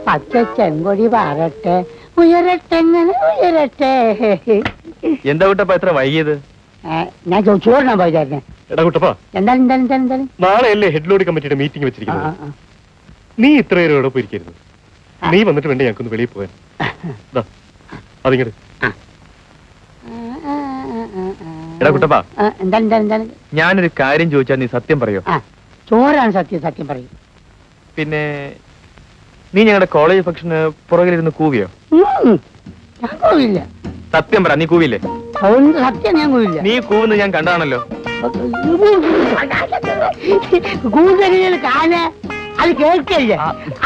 പച്ച ചെങ്കൊടി പാറട്ടെ ഉയരട്ടെ ഇങ്ങനെ ഉയരട്ടെ എന്താ കുട്ടപ്പ എത്ര വൈകിയത് ഏ, ഞാൻ ചോ- ചോറിനാ പോയതായിരുന്നെ എടാ കുട്ടപ്പ എന്താണ് എന്താണ് എന്താണ് എന്താണ് നാളെയല്ലേ ഹെഡ് ലോഡ് കമ്മിറ്റിയുടെ മീറ്റിംഗ് ആ, വെച്ചിരിക്കുന്നത് ആ, നീ ഇത്രയേറെ ഇവിടെ പോയിരിക്കരുത് നീ വന്നിട്ട് വേണ്ടേ ഞങ്ങൾക്കൊന്ന് വെളിയിൽ പോകാൻ ദാ, അതിങ്ങട് ആ. ആ, ആ, ആ, ആ. എടാ കുട്ടപ്പ ആ, എന്താണ് എന്താണ് എന്താണ് ഞാനൊരു കാര്യം ചോദിച്ചാൽ നീ സത്യം പറയോ ആ ചോറാണ് സത്യം സത്യം പറയും പിന്നെ നീ ഞങ്ങളുടെ കോളേജ് ഫംഗ്ഷന് പുറകിലിരുന്ന് കൂവിയോ ഉം, ഞാൻ പോവില്ല സത്യം പറ നീ കൂവില്ലേ അതുകൊണ്ട് സത്യം ഞാൻ പോവില്ല നീ കൂവുന്നത് ഞാൻ കണ്ടാണല്ലോ കൂടുതൽ കാല് അത് കേൾക്കല്ലേ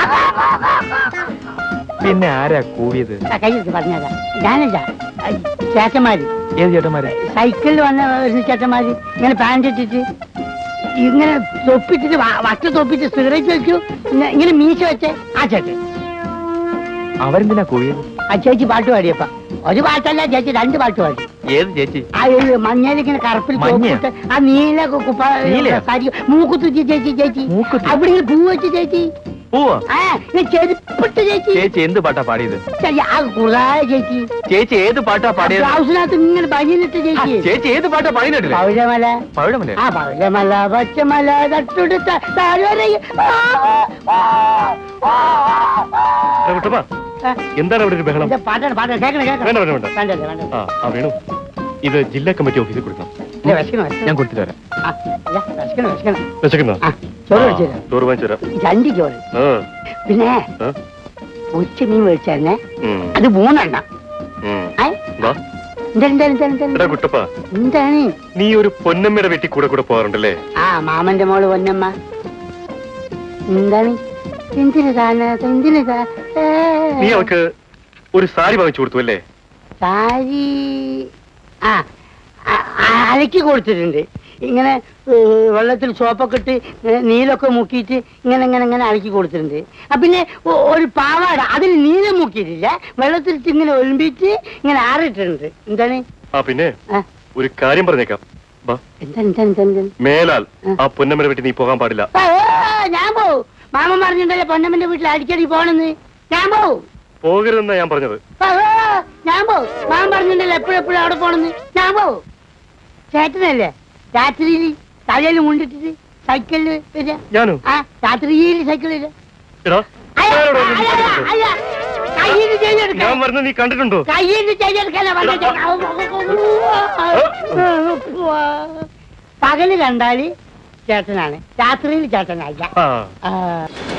പിന്നെ ആരാ കൂവിയത് കയ്യെടുത്ത് പറഞ്ഞതാ ഞാനല്ല ചേട്ടന്മാര് ഏത് ചേട്ടന്മാരെ സൈക്കിളിൽ വന്ന ഒരു ചേട്ടന്മാര് ഇങ്ങനെ പാൻറ് ഇട്ടിട്ട് ഇങ്ങനെ തൊപ്പിട്ടിട്ട് വ- വട്ട തൊപ്പിട്ട് സിഗരറ്റ് വെച്ചു ഇങ്ങനെ- ഇങ്ങനെ മീശ വെച്ച് ആ ചേട്ടൻ അവരെന്തിനാ കൂവിയത് ആ ചേച്ചി പാട്ട് പാടിയപ്പ ഒരു പാട്ടല്ല ചേച്ചി രണ്ട് പാട്ട് പാടി ഏത് ചേച്ചി ആ ഒരു മഞ്ഞയിൽ ഇങ്ങനെ കറുപ്പിൽ മഞ്ഞയോ? തോപ്പിട്ട് ആ നീല കു- കുപ്പ നീലയോ? സാരി മൂക്കുത്തുറ്റി ചേച്ചി ചേച്ചി മൂക്കുത്തി? അവിടെ ഇങ്ങനെ പൂ വെച്ച് ചേച്ചി പോവാ ആ ഇങ്ങനെ ചെരുപ്പിട്ട് ചേച്ചി ചേച്ചി എന്ത് പാട്ടാ പാടിയത് ചേച്ചി, ആ കുറായ ചേച്ചി ചേച്ചി ഏത് പാട്ടാ പാടിയത് ബ്ലൗസിനകത്ത് ഇങ്ങനെ ബനിയനിട്ട് ആ, ചേച്ചി ചേച്ചി ഏത് പാട്ടാ പാടിയിട്ടില്ല പൗരമല പവിഴമല്ലേ ആ പൗരമല പച്ചമല തട്ടുടുത്ത താഴ്വരയിൽ ആ, ആ, ആ, എടാ കുട്ടപ്പ ആ. എന്താണ് അവിടെ ഒരു ബഹളം ഇത് പാട്ടാണ് പാട്ടാണ് കേൾക്കണം കേൾക്കണം വേണ്ട വേണ്ട വേണ്ട വേണ്ടല്ലേ വേണ്ട ആ ആ വേണു ഇത് ജില്ലാ കമ്മിറ്റി ഓഫീസിൽ കൊടുക്കണം ഇല്ല വിശക്കണം ഞാൻ വിശക്കണം കൊടുത്തിട്ട് വരാം ആ, ഇല്ല, വിശക്കണം വിശക്കണം വിശക്കുന്ന ആ ചോറ് വെച്ചുതരാം ചോറ് വാങ്ങിച്ചു തരാം രണ്ട് ചോറ് ആ, പിന്നെ ആ, ഉച്ച മീൻ മേടിച്ചായിരുന്നേ ഉം, അത് മൂന്നെണ്ണം ഉം. ഏ? വാ. എന്താണ് എന്താണ് എന്താണ് എടാ എന്താണ് കുട്ടപ്പ എന്താണ് നീ ഒരു പൊന്നമ്മയുടെ വീട്ടിൽ കൂടെ കൂടെ പോകാറുണ്ടല്ലേ ആ മാമന്റെ മോള് പൊന്നമ്മ എന്താണ് എന്തിനു താന എന്തിനു താ ഏ. നീ അവൾക്ക് ഒരു സാരി വാങ്ങിച്ചു കൊടുത്തു അല്ലേ സാരി ആ ആ- ആ- അലക്കി കൊടുത്തിട്ടുണ്ട് ഇങ്ങനെ ഏ, വെള്ളത്തിൽ സോപ്പൊക്കെ ഇട്ട് ഏ, നീലൊക്കെ മുക്കിയിട്ട് ഇങ്ങനെ ഇങ്ങനെ ഇങ്ങനെ അലക്കി കൊടുത്തിട്ടുണ്ട് ആ പിന്നെ ഒ- ഒരു പാവാട അതിൽ നീലം മുക്കിയിട്ടില്ല വെള്ളത്തിലിട്ട് ഇങ്ങനെ ഒലിമ്പിച്ച് ഇങ്ങനെ ആറിയിട്ടുണ്ട് എന്താണ് ആ പിന്നെ ആ, ഒരു കാര്യം പറഞ്ഞേക്കാം വാ എന്താണ് എന്താണ് എന്താണ് എന്താണ് മേലാൽ ആ. ആ പൊന്നമ്മയുടെ വീട്ടിൽ നീ പോകാൻ പാടില്ല ആ, ആ, ഞാൻ പോവും മാമൻ പറഞ്ഞിട്ടുണ്ടല്ലോ പൊന്നമ്മന്റെ വീട്ടിൽ അടിക്കടി പോണെന്ന് ഞാൻ പോവും പോകരുതെന്നാ ഞാൻ പറഞ്ഞത് ആ, ആ, ഞാൻ പോവും മാമൻ പറഞ്ഞിട്ടുണ്ടല്ലോ എപ്പോഴെപ്പോഴും അവിടെ പോണെന്ന് ഞാൻ പോവും ചേട്ടനല്ലേ രാത്രിയിൽ തലയിൽ മുണ്ടിട്ടിട്ട് സൈക്കിളിൽ വരിക ഞാനോ ആ രാത്രിയിൽ സൈക്കിൾ വരിക എടാ അയ്യ, ഞാനോട് വന്ന് നീ അയ്യ, കണ്ടിട്ടുണ്ടോ? അയ്യ, കയ്യിൽ ഞാൻ ചെയ്തെടുക്കാൻ പറഞ്ഞ നീ കണ്ടിട്ടുണ്ടോ കയ്യിൽ ചെയ്തെടുക്കാനാ പറഞ്ഞത് പകല് കണ്ടാല് ചേട്ടനാണ് രാത്രിയിൽ ചേട്ടനല്ല ആ ആ